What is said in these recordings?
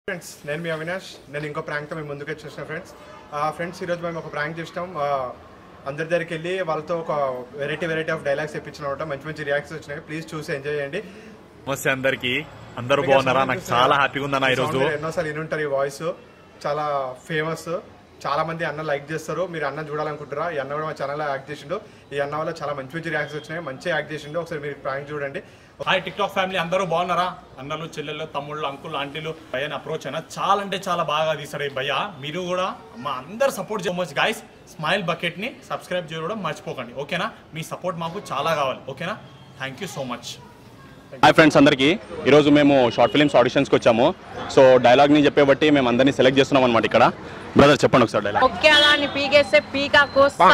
Friends నేను మీ అవినాష్ నేను ఇంకో ప్రాంక్తో మేము ముందుకు వచ్చేసిన ఫ్రెండ్స్ ఫ్రెండ్స్ ఈరోజు మేము ఒక ప్రాంక్ చేసినాం ఆ, అందరి దగ్గరికి వెళ్ళి వాళ్ళతో ఒక వెరైటీ వెరైటీ ఆఫ్ డైలాగ్స్ ఇప్పించిన మంచి మంచి రియాక్ట్స్ వచ్చినాయి ప్లీజ్ చూసి ఎంజాయ్ చేయండి నమస్తే అందరికి అందరూ బాగున్నారా నాకు చాలా హ్యాపీగా ఉందన్న ఈరోజు Sound మీరు ఎన్నోసార్లు వినుంటారు ఈ వాయిస్ చాలా ఫేమస్ చాలా మంది అన్న లైక్ చేస్తారు మీరు అన్న చూడాలనుకుంటారా ఈ అన్న కూడా మా ఛానల్లో యాక్ట్ చేసిండు ఈ అన్న వల్ల చాలా మంచి మంచి రియాక్ట్స్ వచ్చినాయి మంచిగా యాక్ట్ చేసిండు ఒకసారి మీరు ప్రాంక్ చూడండి హాయ్ టిక్ టాక్ ఫ్యామిలీ అందరూ బాగున్నారా అన్నలు చెల్లెళ్ళు తమ్ముళ్ళు అంకుల్ ఆంటీలు భయ్యని అప్రోచ్ అయినా చాలా అంటే చాలా బాగా తీసాడు ఈ భయ్య మీరు కూడా మా అందరు support so much guys Smile Bucket ని సబ్స్క్రైబ్ చేయడం మర్చిపోకండి ఓకేనా మీ సపోర్ట్ మాకు చాలా కావాలి ఓకేనా thank you so much hi friends అందరికీ ఈరోజు మేము షార్ట్ ఫిల్మ్స్ ఆడిషన్స్కి వచ్చాము సో డైలాగ్ని చెప్పే బట్టి మేము అందరినీ సెలెక్ట్ చేస్తున్నాం అనమాట ఇక్కడ బ్రదర్ చెప్పండి ఒకసారి డైలాగ్ ఒకేలాని పీకేస్తే పీకా కోస్తా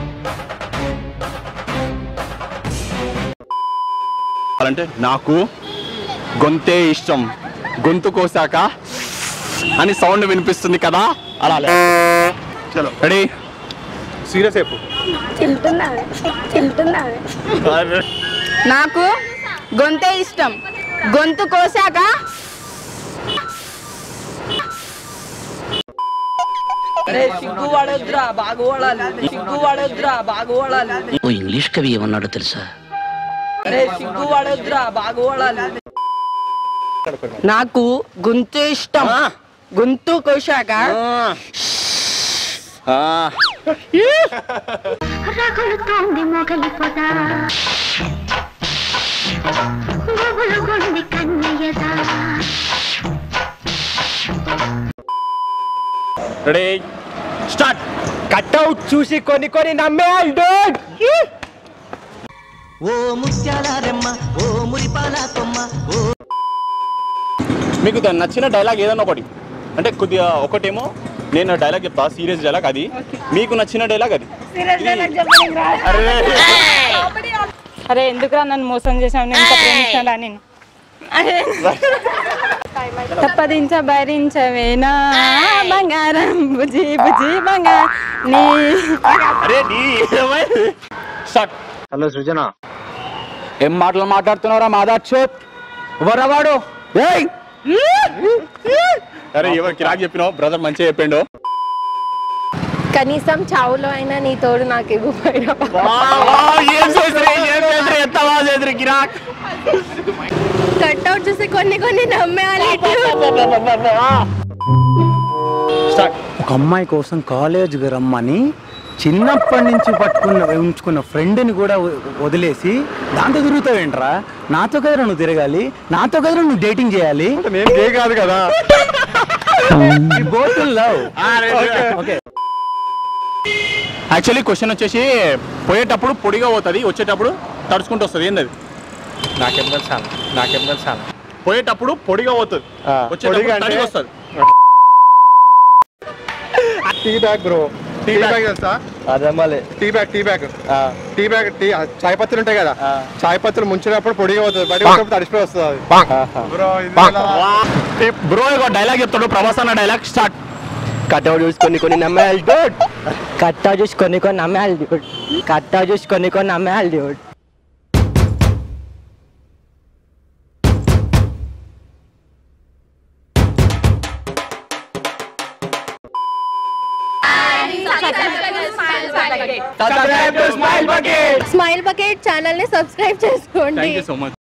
అంటే నాకు గొంతే ఇష్టం గొంతు కోసాక అని సౌండ్ వినిపిస్తుంది కదా అలా చలో రెడీ సీరియస్ అయిపో తింటున్నావే తింటున్నావే నాకు గొంతే ఇష్టం గొంతు కోసాక సిగ్గు పడొద్దురా బాగు పడాలి సిగ్గు పడొద్దురా బాగు పడాలి ఓ ఇంగ్లీష్ కవి ఏమన్నాడో తెలుసా అరే సిగ్గు పడొద్దురా బాగు పడాలి నాకు గొంతు ఇష్టం గొంతు కోసాక రగులుతోంది మొగలి పొద గుబులు గుంది కన్నయ్యదా రెడీ స్టార్ట్ కట్అవుట్ చూసి కొన్ని కొన్ని నమ్మేయాలి డోడ్ ఓ ముత్యాల రెమ్మ ఓ మురిపాల కొమ్మ ఓ మీకు దాని నచ్చిన డైలాగ్ ఏదైనా ఒకటి అంటే కొద్దిగా ఒకటేమో నేను డైలాగ్ చెప్తా సీరియస్ డైలాగ్ అది మీకు నచ్చిన డైలాగ్ అది అరే అరే ఎందుకురా నన్ను మోసం చేసావు నేను ఇంత ప్రేమించాలా నేను తప్పదించ భరించవేనా బంగారం బుజి బుజి బంగారం నీ అరే నీ స్టార్ట్ హలో సృజన ఏం మాటలు మాట్లాడుతున్నారా మాదాక్షోత్ వరవాడు ఏయ్ అరే ఎవరు కిరాక్ చెప్పినావు బ్రదర్ మంచిగా చెప్పిండు కనీసం చావులో అయినా నీ తోడు నాకు ఇవ్వబోయినా ఏం చేసిరి ఏం చేసిరి ఎంత బాగా చేసిరి కిరాక్ కట్అవుట్ చూసి కొన్ని కొన్ని నమ్మేయాలి స్టార్ట్ ఒక అమ్మాయి కోసం కాలేజీకి రమ్మని చిన్నప్పటి నుంచి పట్టుకున్న ఉంచుకున్న ఫ్రెండ్ని కూడా వ- వదిలేసి దాంతో తిరుగుతావేంట్రా నాతో కదరా నువ్వు తిరగాలి నాతో కదరా నువ్వు డేటింగ్ చేయాలి నేను గే కాదు కదా both love okay actually question వచ్చేసి పోయేటప్పుడు పొడిగా పోతుంది వచ్చేటప్పుడు తడుచుకుంటూ వస్తుంది ఏంది అది నాకేం తెలుసా నాకేం తెలుసా పోయేటప్పుడు పొడిగా పోతుంది ఆ, వచ్చేటప్పుడు పొడిగా అంటే? తడిగా వస్తుంది tea bag bro tea bag తెలుసా అదమ్మాలి tea bag tea bag tea bag tea చాయ్ పత్తులు ఉంటాయి కదా చాయ్ పత్తులు ముంచినప్పుడు పొడిగా అవుతుంది బయట వచ్చినప్పుడు తడిసిపోయి వస్తుంది అది బ్రో ఇది ఎలా? బ్రో ఒక డైలాగ్ చెప్తాడు ప్రభాస్ అన్న డైలాగ్ స్టార్ట్ కట్అవుట్ చూసి కొన్ని కొన్ని నమ్మేయాలి డోడ్ కట్అవుట్ చూసి కొన్ని కొన్ని నమ్మేయాలి డోడ్ కట్అవుట్ చూసి కొన్ని కొన్ని నమ్మేయాలి డోడ్ స్మైల్ బకెట్ ఛానల్ ని సబ్స్క్రైబ్ చేసుకోండి థ్యాంక్ యూ సో మచ్